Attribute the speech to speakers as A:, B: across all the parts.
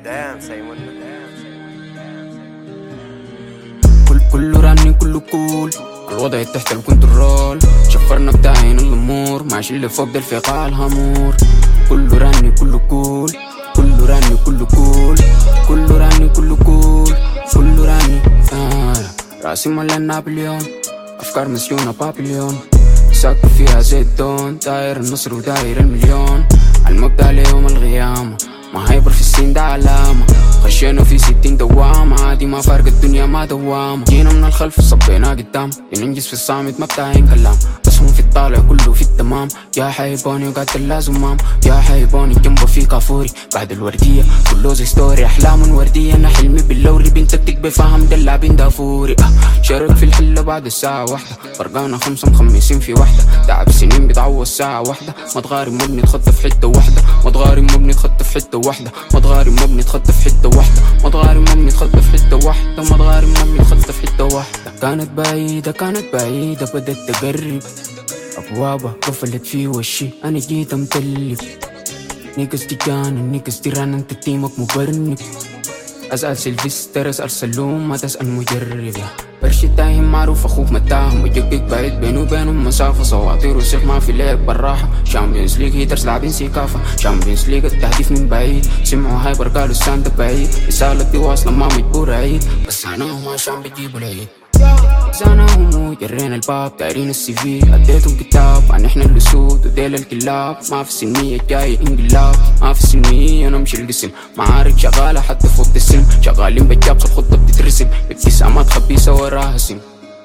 A: كل كله رني كله كول الوضع تحت الكنترول شفرنا بتاعين الامور ماشي اللي فوق ده الفقاع الهامور كله رني كله كول كله رني كله كول كله رني كله كول كله رني آه. راسي مليان نابليون افكار مسيونة بابليون ساكن فيها زيتون داير النصر وداير المليون المبدأ ليوم القيامة ما هيبر في السين ده علامة خشينا في ستين دوامة عادي ما فارق الدنيا ما دوامة جينا من الخلف صبينا قدام ننجز في الصامت ما بتاعين كلام بس هم في الطالع كله في التمام يا حيبوني وقاتل لازم مام يا حيبوني جنبه في كافوري بعد الوردية كله زي ستوري أحلام وردية أنا حلمي باللوري بنتك بفهم دلابين دافوري أه شارك في الحلة بعد الساعة واحدة فرقانا خمسة مخمسين في واحدة تعب سنين بتعوض ساعة واحدة ما تغاري مبني تخطى في حتة واحدة ما تغاري مبني تخطى في حتة واحدة ما تغاري مبني تخطى في حتة واحدة ما تغاري مبني تخطى في حتة واحدة ما تغاري مبني تخطى في حتة واحدة كانت بعيدة كانت بعيدة بدأت تقرب أبوابها قفلت في وشي أنا جيت أمتلف نيكس تجانا نيكس تيران أنت تيمك مبرنب أسأل سيلفستر أسأل سلوم ما تسأل مجرب يا برشي تاهم معروف أخوك متاهم وجقك بعيد بينه وبينهم مسافة صواطير وسيخ ما في لعب بالراحة شامبيونز ليج هيترز لاعبين سيكافة شامبيونز ليج التهديف من بعيد سمعوا هايبر قالوا الساند بعيد رسالة دي واصلة ما مجبور أعيد بس أنا وما شام بيجيبوا العيد زانهم جرينا الباب دايرين السي في اديتهم كتاب عن احنا الاسود وديل الكلاب ما في السنية جاي انقلاب ما في السنية نمشي القسم معارك شغالة حتى فوق السلم شغالين بالجابس الخطة بتترسم ابتسامات خبيثة وراها سم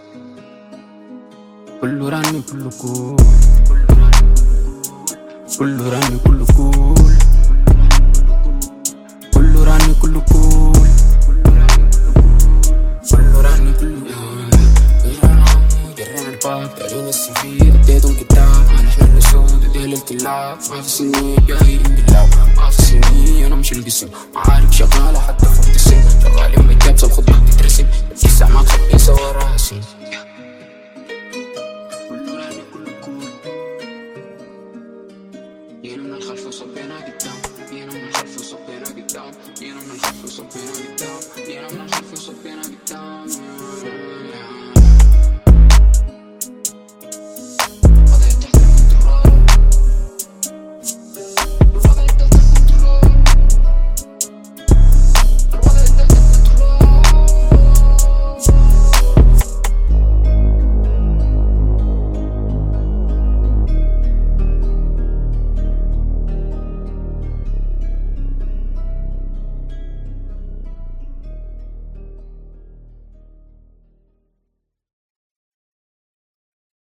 A: كله راني كله كول كله راني كله كول كله راني كله كول كله راني كله جرينا الباب دارين السي في اديتهم كتاب عن احنا الاسود وديل الكلاب ما في سنية جاي انقلاب ما في سنية نمشي القسم معارك شغالة حتى فوق السن شغالين بالجبس الخطة